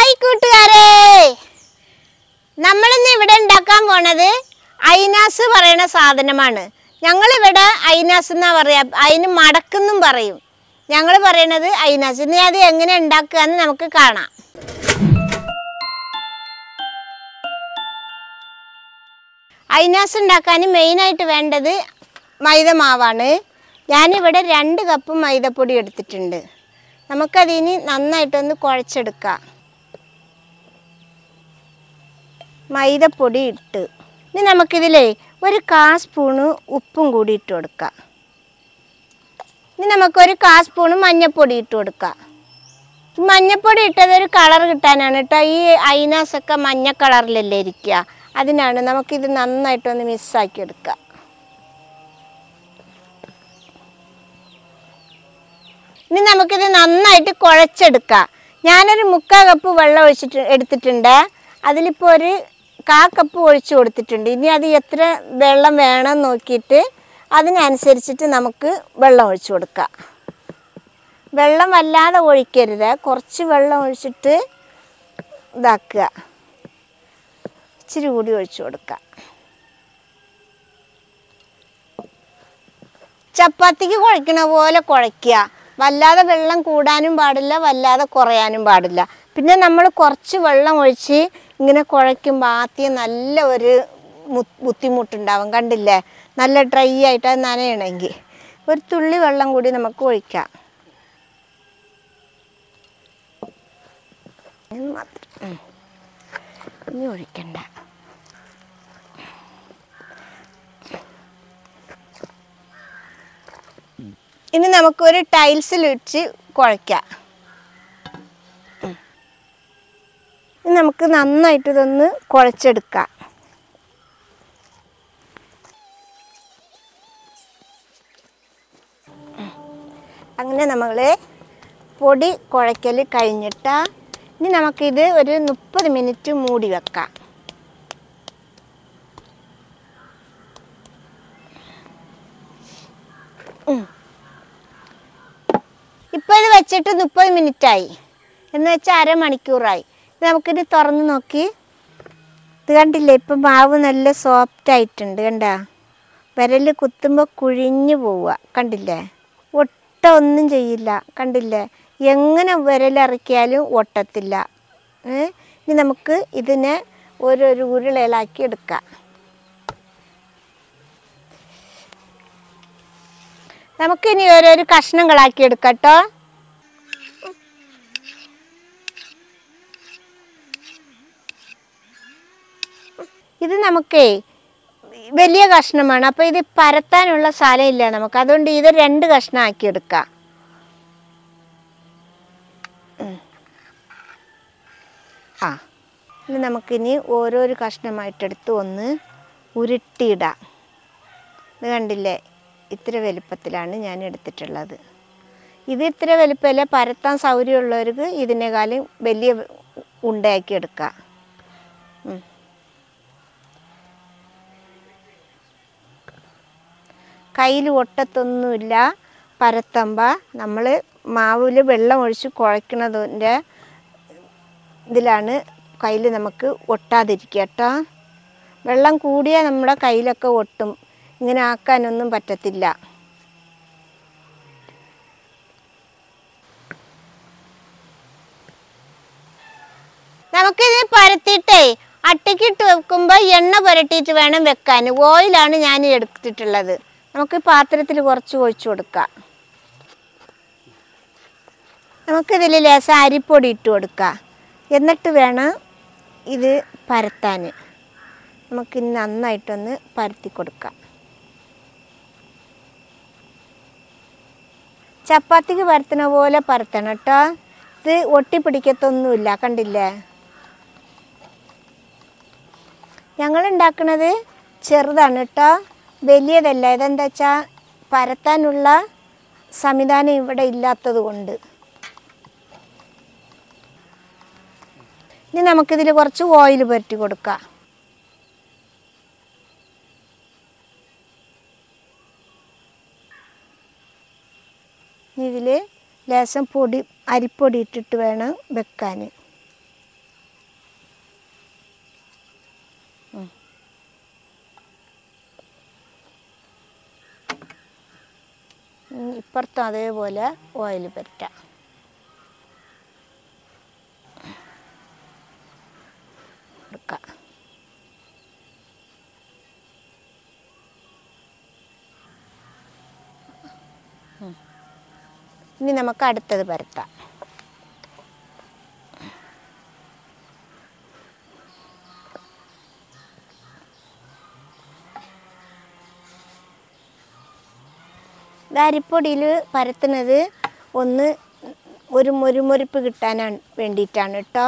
Hi കൂട്ടുകാരെ നമ്മളിന്ന് ഇവിടെ ഉണ്ടാക്കാൻ പോണത് ഐനാസ് പറയുന്ന സാധനമാണ് ഞങ്ങളിവിടെ ഐനാസ് എന്നാ പറയാ അതിന് മടക്കെന്നും പറയും ഞങ്ങൾ പറയണത് ഐനാസ് ഇനി അത് എങ്ങനെ ഉണ്ടാക്കുക എന്ന് നമുക്ക് കാണാം ഐനാസ് ഉണ്ടാക്കാൻ മെയിനായിട്ട് വേണ്ടത് മൈദ മാവാണ് ഞാനിവിടെ രണ്ട് കപ്പ് മൈദപ്പൊടി എടുത്തിട്ടുണ്ട് നമുക്കതിന് നന്നായിട്ടൊന്ന് കുഴച്ചെടുക്കാം മൈദപ്പൊടി ഇട്ട് ഇനി നമുക്കിതിലേ ഒരു കാ സ്പൂണ് ഉപ്പും കൂടി ഇട്ട് കൊടുക്കാം ഇനി നമുക്കൊരു കാ സ്പൂണ് മഞ്ഞൾപ്പൊടി ഇട്ട് കൊടുക്കാം ഈ മഞ്ഞൾപ്പൊടി ഇട്ടത് ഒരു കളർ കിട്ടാനാണ് കേട്ടോ ഈ ഐനാസൊക്കെ മഞ്ഞ കളറിലല്ലേ ഇരിക്കുക അതിനാണ് നമുക്കിത് നന്നായിട്ടൊന്ന് മിക്സാക്കി എടുക്കാം ഇനി നമുക്കിത് നന്നായിട്ട് കുഴച്ചെടുക്കാം ഞാനൊരു മുക്കാൽ കപ്പ് വെള്ളം ഒഴിച്ചിട്ട് എടുത്തിട്ടുണ്ട് അതിലിപ്പോൾ ഒരു കാ കപ്പ് ഒഴിച്ചു കൊടുത്തിട്ടുണ്ട് ഇനി അത് എത്ര വെള്ളം വേണം നോക്കിയിട്ട് അതിനനുസരിച്ചിട്ട് നമുക്ക് വെള്ളം ഒഴിച്ചു കൊടുക്കാം വെള്ളം വല്ലാതെ ഒഴിക്കരുത് കുറച്ച് വെള്ളം ഒഴിച്ചിട്ട് ഇതാക്കുക ഇച്ചിരി കൂടി ഒഴിച്ചു കൊടുക്കാം ചപ്പാത്തിക്ക് കുഴക്കണ പോലെ കുഴയ്ക്കുക വല്ലാതെ വെള്ളം കൂടാനും പാടില്ല വല്ലാതെ കുറയാനും പാടില്ല പിന്നെ നമ്മൾ കുറച്ച് വെള്ളം ഒഴിച്ച് ഇങ്ങനെ കുഴയ്ക്കുമ്പോൾ ആദ്യം നല്ല ഒരു മു- ബുദ്ധിമുട്ടുണ്ടാവും കണ്ടില്ലേ നല്ല ഡ്രൈ ആയിട്ട് അത് നനയണമെങ്കിൽ ഒരു തുള്ളി വെള്ളം കൂടി നമുക്ക് ഒഴിക്കാം ഇത് മാത്രം ഉം. ഇനി ഒഴിക്കണ്ട ഇനി നമുക്കൊരു ടൈൽസിൽ വെച്ച് കുഴയ്ക്കാം ഉം. ഇനി നമുക്ക് നന്നായിട്ട് ഇതൊന്ന് കുഴച്ചെടുക്കാം ഉം. അങ്ങനെ നമ്മൾ പൊടി കുഴയ്ക്കൽ കഴിഞ്ഞിട്ടാ ഇനി നമുക്കിത് ഒരു മുപ്പത് മിനിറ്റ് മൂടി വെക്കാം ഇപ്പോൾ ഇത് വെച്ചിട്ട് മുപ്പത് മിനിറ്റായി എന്ന് വെച്ചാൽ അരമണിക്കൂറായി ഇത് നമുക്കിത് തുറന്ന് നോക്കി ഇത് കണ്ടില്ലേ ഇപ്പം മാവ് നല്ല സോഫ്റ്റ് ആയിട്ടുണ്ട് കണ്ടാ വിരൽ കുത്തുമ്പോൾ കുഴിഞ്ഞു പോവുക കണ്ടില്ലേ ഒട്ട ഒന്നും ചെയ്യില്ല കണ്ടില്ലേ എങ്ങനെ വിരലിറക്കിയാലും ഒട്ടത്തില്ല ഏ? ഇനി നമുക്ക് ഇതിനെ ഓരോരോ ഉരുളയിലാക്കി എടുക്കാം നമുക്കിനി ഓരോരോ കഷ്ണങ്ങളാക്കി എടുക്കാം കേട്ടോ ഇത് നമുക്കേ വലിയ കഷ്ണമാണ് അപ്പോൾ ഇത് പരത്താനുള്ള സ്ഥലമില്ല നമുക്ക് അതുകൊണ്ട് ഇത് രണ്ട് കഷ്ണമാക്കി എടുക്കാം ഉം. ആ ഇത് നമുക്കിനി ഓരോരോ കഷ്ണമായിട്ടെടുത്ത് ഒന്ന് ഉരുട്ടിയിടാം ഇത് കണ്ടില്ലേ ഇത്ര വലുപ്പത്തിലാണ് ഞാൻ എടുത്തിട്ടുള്ളത് ഇത് ഇത്ര വലുപ്പമല്ല പരത്താൻ സൗകര്യമുള്ളവർക്ക് ഇതിനേക്കാളും വലിയ ഉണ്ടയാക്കി എടുക്കാം ഉം. കയ്യിൽ ഒട്ടത്തൊന്നുമില്ല പരത്തുമ്പോൾ നമ്മൾ മാവിൽ വെള്ളം ഒഴിച്ച് കുഴക്കണതിൻ്റെ ഇതിലാണ് കയ്യിൽ നമുക്ക് ഒട്ടാതിരിക്കുക കേട്ടോ വെള്ളം കൂടിയാൽ നമ്മുടെ കയ്യിലൊക്കെ ഒട്ടും ഇങ്ങനെ ആക്കാനൊന്നും പറ്റത്തില്ല നമുക്കിത് പരത്തിയിട്ടേ അട്ടയ്ക്കിട്ട് വെക്കുമ്പോൾ എണ്ണ പുരട്ടിയിട്ട് വേണം വെക്കാൻ ഓയിലാണ് ഞാൻ എടുത്തിട്ടുള്ളത് നമുക്ക് പാത്രത്തിൽ കുറച്ച് ഒഴിച്ചു കൊടുക്കാം നമുക്കിതിൽ ലേശം അരിപ്പൊടി ഇട്ട് കൊടുക്കാം എന്നിട്ട് വേണം ഇത് പരത്താൻ നമുക്കിനി നന്നായിട്ടൊന്ന് പരത്തി കൊടുക്കാം ചപ്പാത്തിക്ക് പരത്തണ പോലെ പരത്തണം കേട്ടോ ഇത് ഒട്ടിപ്പിടിക്കത്തൊന്നുമില്ല കണ്ടില്ലേ ഞങ്ങൾ ഉണ്ടാക്കുന്നത് ചെറുതാണ് കേട്ടോ വലിയതല്ല ഇതെന്താ വെച്ചാൽ പരത്താനുള്ള സംവിധാനം ഇവിടെ ഇല്ലാത്തത് കൊണ്ട് ഇനി നമുക്കിതിൽ കുറച്ച് ഓയിൽ പുരട്ടി കൊടുക്കാം ഇതിൽ ലേശം പൊടി അരിപ്പൊടി ഇട്ടിട്ട് വേണം വെക്കാൻ ഉം, ഇപ്പുറത്തും അതേപോലെ ഓയിൽ പറ്റാം എടുക്കാം ഉം. ഇനി നമുക്ക് അടുത്തത് പരത്താം ഇത് അരിപ്പൊടിയിൽ പരത്തുന്നത് ഒന്ന് ഒരു മുരുമുരിപ്പ് കിട്ടാനാണ് വേണ്ടിയിട്ടാണ് കേട്ടോ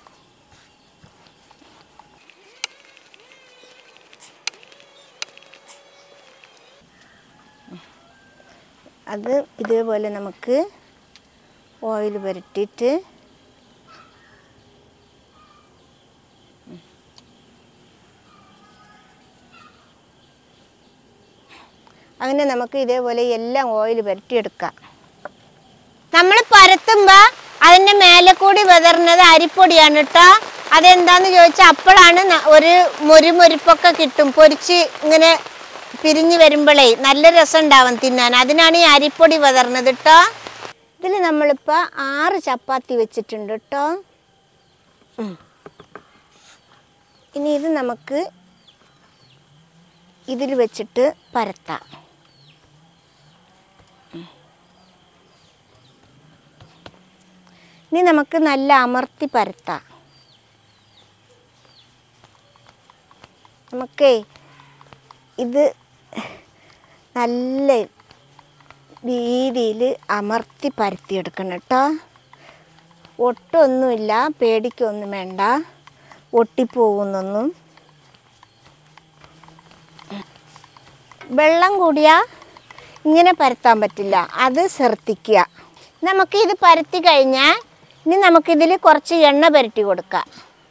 അത് ഇതേപോലെ നമുക്ക് ഓയിൽ പുരട്ടിയിട്ട് അങ്ങനെ നമുക്ക് ഇതേപോലെ എല്ലാം ഓയിൽ പുരട്ടിയെടുക്കാം നമ്മൾ പരത്തുമ്പോൾ അതിൻ്റെ മേലെ കൂടി വിതറുന്നത് അരിപ്പൊടിയാണ് കേട്ടോ അതെന്താന്ന് ചോദിച്ചാൽ അപ്പോഴാണ് ന- ഒരു മുരുമുരിപ്പൊക്കെ കിട്ടും പൊരിച്ച് ഇങ്ങനെ പിരിഞ്ഞ് വരുമ്പോഴേ നല്ല രസം ഉണ്ടാവും തിന്നാൻ അതിനാണ് ഈ അരിപ്പൊടി വിതറുന്നത് കേട്ടോ ഇതിൽ നമ്മളിപ്പോൾ ആറ് ചപ്പാത്തി വെച്ചിട്ടുണ്ട് കേട്ടോ ഉം. ഇനി ഇത് നമുക്ക് ഇതിൽ വെച്ചിട്ട് പരത്താം ഇനി നമുക്ക് നല്ല അമർത്തി പരത്താം നമുക്കേ ഇത് നല്ല രീതിയിൽ അമർത്തി പരത്തിയെടുക്കണം കേട്ടോ ഒട്ടൊന്നുമില്ല പേടിക്കൊന്നും വേണ്ട ഒട്ടിപ്പോകുന്നൊന്നും വെള്ളം കൂടിയാൽ ഇങ്ങനെ പരത്താൻ പറ്റില്ല അത് ശ്രദ്ധിക്കുക നമുക്ക് ഇത് പരത്തി കഴിഞ്ഞാൽ ഇനി നമുക്കിതിൽ കുറച്ച് എണ്ണ പുരട്ടി കൊടുക്കാം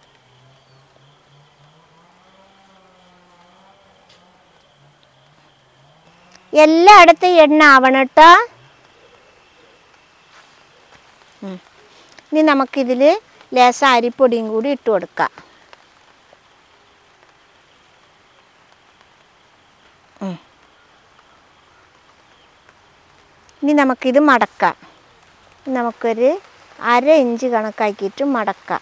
എല്ലായിടത്തും എണ്ണ ആവണം കേട്ടോ ഉം. ഇനി നമുക്കിതിൽ ലേശ അരിപ്പൊടിയും കൂടി ഇട്ട് കൊടുക്കാം ഉം. ഇനി നമുക്കിത് മടക്കാം നമുക്കൊരു അര ഇഞ്ച് കണക്കാക്കിയിട്ട് മടക്കാം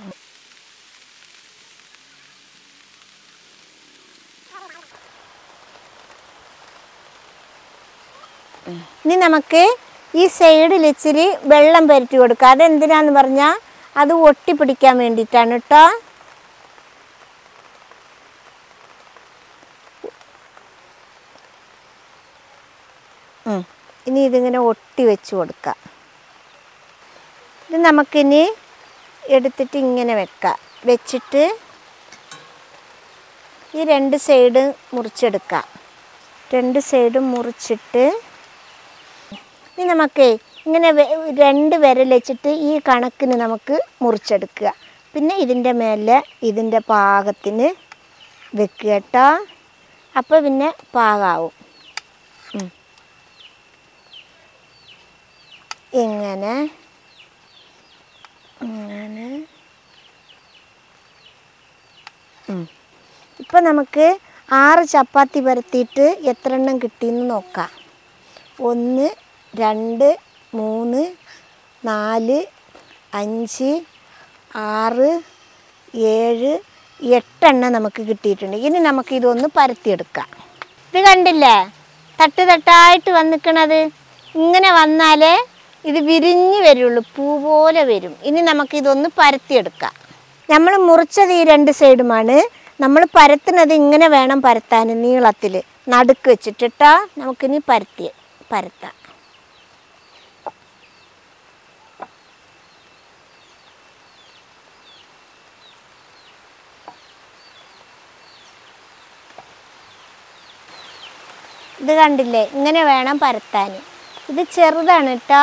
ഇനി നമുക്ക് ഈ സൈഡിൽ ഇച്ചിരി വെള്ളം പുരട്ടി കൊടുക്കുക അതെന്തിനാന്ന് പറഞ്ഞാൽ അത് ഒട്ടിപ്പിടിക്കാൻ വേണ്ടിയിട്ടാണ് കേട്ടോ ഉം. ഇനി ഇതിങ്ങനെ ഒട്ടി വെച്ച് കൊടുക്കാം ഇത് നമുക്കിനി എടുത്തിട്ട് ഇങ്ങനെ വെക്കാം വെച്ചിട്ട് ഈ രണ്ട് സൈഡ് മുറിച്ചെടുക്കാം രണ്ട് സൈഡും മുറിച്ചിട്ട് ഇനി നമുക്ക് ഇങ്ങനെ വെ- രണ്ട് വിരൽ വെച്ചിട്ട് ഈ കണക്കിന് നമുക്ക് മുറിച്ചെടുക്കുക പിന്നെ ഇതിൻ്റെ മേലെ ഇതിൻ്റെ പാകത്തിന് വെക്കുക കേട്ടോ അപ്പോൾ പിന്നെ പാകാവും ഉം. ഇങ്ങനെ ഇങ്ങനെ ഇപ്പം നമുക്ക് ആറ് ചപ്പാത്തി പരത്തിയിട്ട് എത്ര എണ്ണം കിട്ടിയെന്ന് നോക്കാം ഒന്ന് രണ്ട് മൂന്ന് നാല് അഞ്ച് ആറ് ഏഴ് എട്ടെണ്ണം നമുക്ക് കിട്ടിയിട്ടുണ്ട് ഇനി നമുക്ക് ഇതൊന്ന് പരത്തിയെടുക്കാം ഇത് കണ്ടില്ലേ തട്ട് തട്ടായിട്ട് വന്നിക്കണത് ഇങ്ങനെ വന്നാലേ ഇത് വിരിഞ്ഞ് വരുള്ളൂ പൂ പോലെ വരും ഇനി നമുക്കിതൊന്ന് പരത്തിയെടുക്കാം നമ്മൾ മുറിച്ചത് ഈ രണ്ട് സൈഡുമാണ് നമ്മൾ പരത്തുന്നത് ഇങ്ങനെ വേണം പരത്താൻ നീളത്തിൽ നടുക്ക് വെച്ചിട്ടിട്ടാ നമുക്കിനി പരത്തി പരത്താം ഇത് കണ്ടില്ലേ ഇങ്ങനെ വേണം പരത്താൻ ഇത് ചെറുതാണ് കേട്ടോ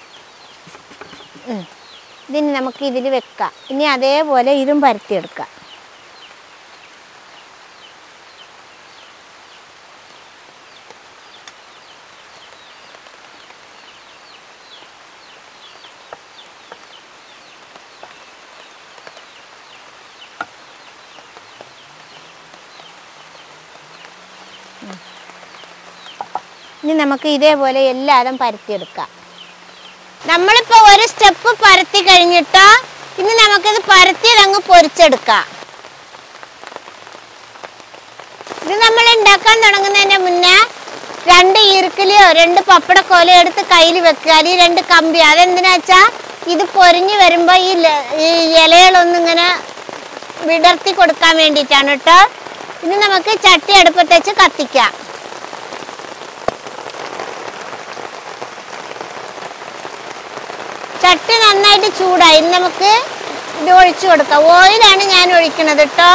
ഉം. ഇതിന് നമുക്ക് ഇതിൽ വെക്കാം ഇനി അതേപോലെ ഇതും പരത്തിയെടുക്കാം ഇനി നമുക്ക് ഇതേപോലെ എല്ലാതും പരത്തിയെടുക്കാം നമ്മളിപ്പോൾ ഒരു സ്റ്റെപ്പ് പരത്തി കഴിഞ്ഞിട്ടോ ഇനി നമുക്കിത് പരത്തിയത് അങ്ങ് പൊരിച്ചെടുക്കാം ഇത് നമ്മൾ ഉണ്ടാക്കാൻ തുടങ്ങുന്നതിന് മുന്നേ രണ്ട് ഈർക്കിലിയോ രണ്ട് പപ്പടക്കോലയോ എടുത്ത് കയ്യിൽ വെക്കുക അല്ലെങ്കിൽ രണ്ട് കമ്പി അതെന്തിനാ വെച്ചാ ഇത് പൊരിഞ്ഞു വരുമ്പോൾ ഈ ല- ഈ ഇലകളൊന്നും ഇങ്ങനെ വിടർത്തി കൊടുക്കാൻ വേണ്ടിയിട്ടാണ് കേട്ടോ ഇനി നമുക്ക് ചട്ടി അടുപ്പത്ത് വെച്ച് കത്തിക്കാം ചട്ടി നന്നായിട്ട് ചൂടായി ഇനി നമുക്ക് ഇത് ഒഴിച്ചു കൊടുക്കാം ഓയിലാണ് ഞാൻ ഒഴിക്കണത് കേട്ടോ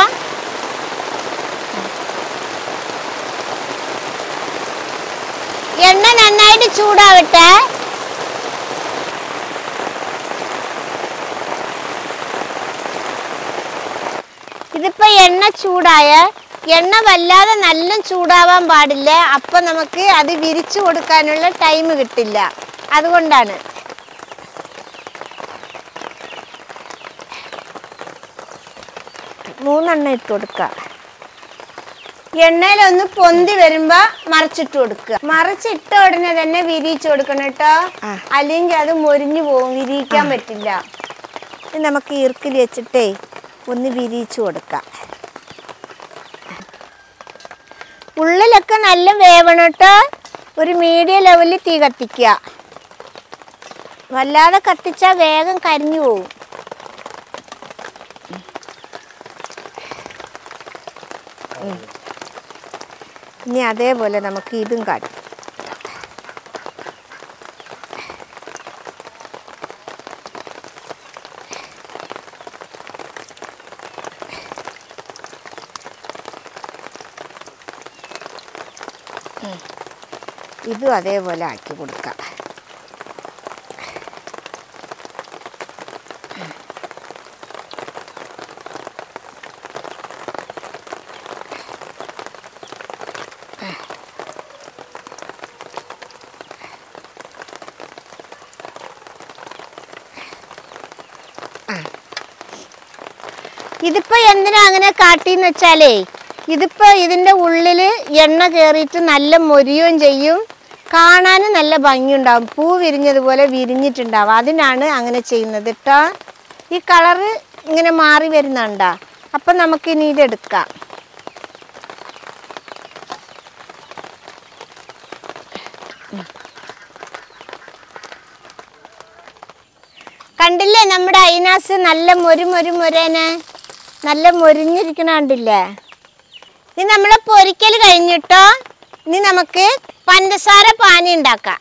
എണ്ണ നന്നായിട്ട് ചൂടാവട്ടെ ഇതിപ്പോ എണ്ണ ചൂടായ എണ്ണ വല്ലാതെ നല്ല ചൂടാവാൻ പാടില്ല അപ്പൊ നമുക്ക് അത് വിരിച്ചു കൊടുക്കാനുള്ള ടൈം കിട്ടില്ല അതുകൊണ്ടാണ് മൂന്നെണ്ണം ഇട്ട് കൊടുക്കുക എണ്ണയിലൊന്ന് പൊന്തി വരുമ്പോ മറിച്ചിട്ട് കൊടുക്കുക മറിച്ചിട്ട ഉടനെ തന്നെ വിരിയിച്ചു കൊടുക്കണം കേട്ടോ ആ. അല്ലെങ്കിൽ അത് മൊരിഞ്ഞു പോകും വിരിയിക്കാൻ പറ്റില്ല ഇത് നമുക്ക് ഈർക്കിൽ വെച്ചിട്ടേ ഒന്ന് വിരിയിച്ചു കൊടുക്കാം ഉള്ളിലൊക്കെ നല്ല വേവണം കേട്ടോ ഒരു മീഡിയം ലെവലിൽ തീ കത്തിക്കുക വല്ലാതെ കത്തിച്ചാൽ വേഗം കരിഞ്ഞു പോകും ഇനി അതേപോലെ നമുക്ക് ഇതും കാട്ടും ഇതും അതേപോലെ ആക്കി കൊടുക്കാം ഇതിപ്പോ എന്തിനാ അങ്ങനെ കാട്ടിന്ന് വെച്ചാലേ ഇതിപ്പോ ഇതിന്റെ ഉള്ളില് എണ്ണ കയറിയിട്ട് നല്ല മൊരിയും ചെയ്യും കാണാനും നല്ല ഭംഗിയുണ്ടാവും പൂ വിരിഞ്ഞതുപോലെ വിരിഞ്ഞിട്ടുണ്ടാവും അതിനാണ് അങ്ങനെ ചെയ്യുന്നത് കേട്ടോ ഈ കളറ് ഇങ്ങനെ മാറി വരുന്നുണ്ടാ അപ്പം നമുക്കിനി ഇതെടുക്കാം കണ്ടില്ലേ നമ്മുടെ അയിനാസ് നല്ല മൊരു മൊരു മൊരേനെ നല്ല മൊരിഞ്ഞിരിക്കണ കണ്ടില്ലേ ഇനി നമ്മൾ പൊരിക്കൽ കഴിഞ്ഞിട്ടോ ഇനി നമുക്ക് പഞ്ചസാര പാനി ഉണ്ടാക്കാം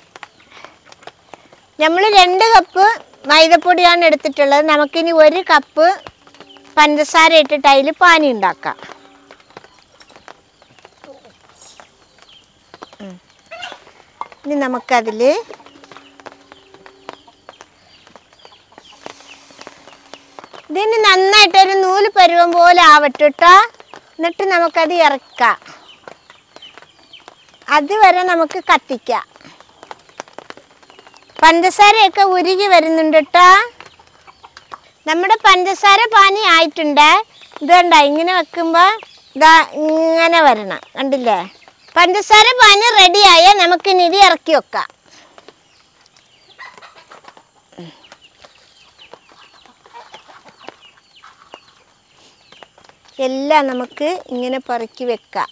നമ്മൾ രണ്ട് കപ്പ് മൈദപ്പൊടിയാണ് എടുത്തിട്ടുള്ളത് നമുക്കിനി ഒരു കപ്പ് പഞ്ചസാര ഇട്ടിട്ട് അതിൽ പാനി ഉണ്ടാക്കാം ഉം. ഇനി നമുക്കതിൽ ഇതിന് നന്നായിട്ട് ഒരു നൂല് പരുവം പോലെ ആവട്ടെ കേട്ടോ എന്നിട്ട് നമുക്കത് ഇറക്കാം അതുവരെ നമുക്ക് കത്തിക്കാം പഞ്ചസാരയൊക്കെ ഉരുകി വരുന്നുണ്ട് കേട്ടോ നമ്മുടെ പഞ്ചസാര പാനി ആയിട്ടുണ്ട് ഇത് കണ്ട ഇങ്ങനെ വെക്കുമ്പോൾ ഇതാ ഇങ്ങനെ വരണം കണ്ടില്ലേ പഞ്ചസാര പാനി റെഡിയായ നമുക്കിനി ഇത് ഇറക്കി വെക്കാം എല്ലാം നമുക്ക് ഇങ്ങനെ പെറുക്കി വെക്കാം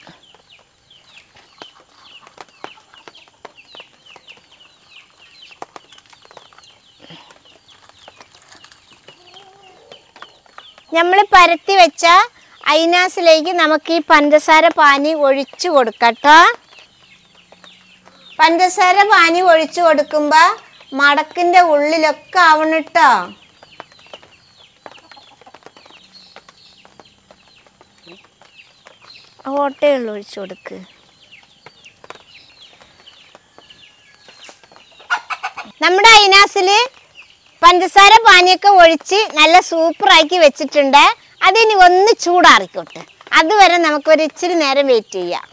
നമ്മൾ പരത്തി വെച്ച അയിനാസിലേക്ക് നമുക്ക് ഈ പഞ്ചസാര പാനി ഒഴിച്ചു കൊടുക്കട്ടോ പഞ്ചസാര പാനി ഒഴിച്ചു കൊടുക്കുമ്പോ മടക്കിന്റെ ഉള്ളിലൊക്കെ ആവണം ട്ടോ ഓട്ടയുള്ള ഒഴിച്ചു കൊടുക്ക് നമ്മുടെ അയിനാസിൽ പഞ്ചസാര പാനിയൊക്കെ ഒഴിച്ച് നല്ല സൂപ്പറാക്കി വെച്ചിട്ടുണ്ട് അതിനി ഒന്ന് ചൂടാറിക്കോട്ടെ അതുവരെ നമുക്കൊരു ഇച്ചിരി നേരം വെയിറ്റ് ചെയ്യാം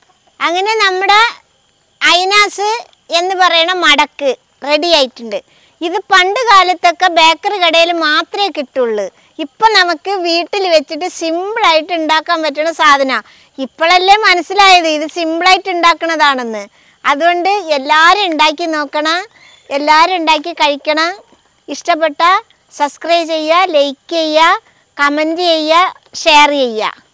അങ്ങനെ നമ്മുടെ അയിനാസ് എന്ന് പറയുന്ന മടക്ക് റെഡി ആയിട്ടുണ്ട് ഇത് പണ്ട് കാലത്തൊക്കെ ബേക്കറി കടയിൽ മാത്രമേ കിട്ടുള്ളൂ ഇപ്പം നമുക്ക് വീട്ടിൽ വെച്ചിട്ട് സിമ്പിളായിട്ട് ഉണ്ടാക്കാൻ പറ്റുന്ന സാധനമാണ് ഇപ്പോഴല്ലേ മനസ്സിലായത് ഇത് സിമ്പിളായിട്ട് ഉണ്ടാക്കുന്നതാണെന്ന് അതുകൊണ്ട് എല്ലാവരും ഉണ്ടാക്കി നോക്കണം എല്ലാവരും ഉണ്ടാക്കി കഴിക്കണം ഇഷ്ടപ്പെട്ട സബ്സ്ക്രൈബ് ചെയ്യുക ലൈക്ക് ചെയ്യുക കമൻറ്റ് ചെയ്യുക ഷെയർ ചെയ്യുക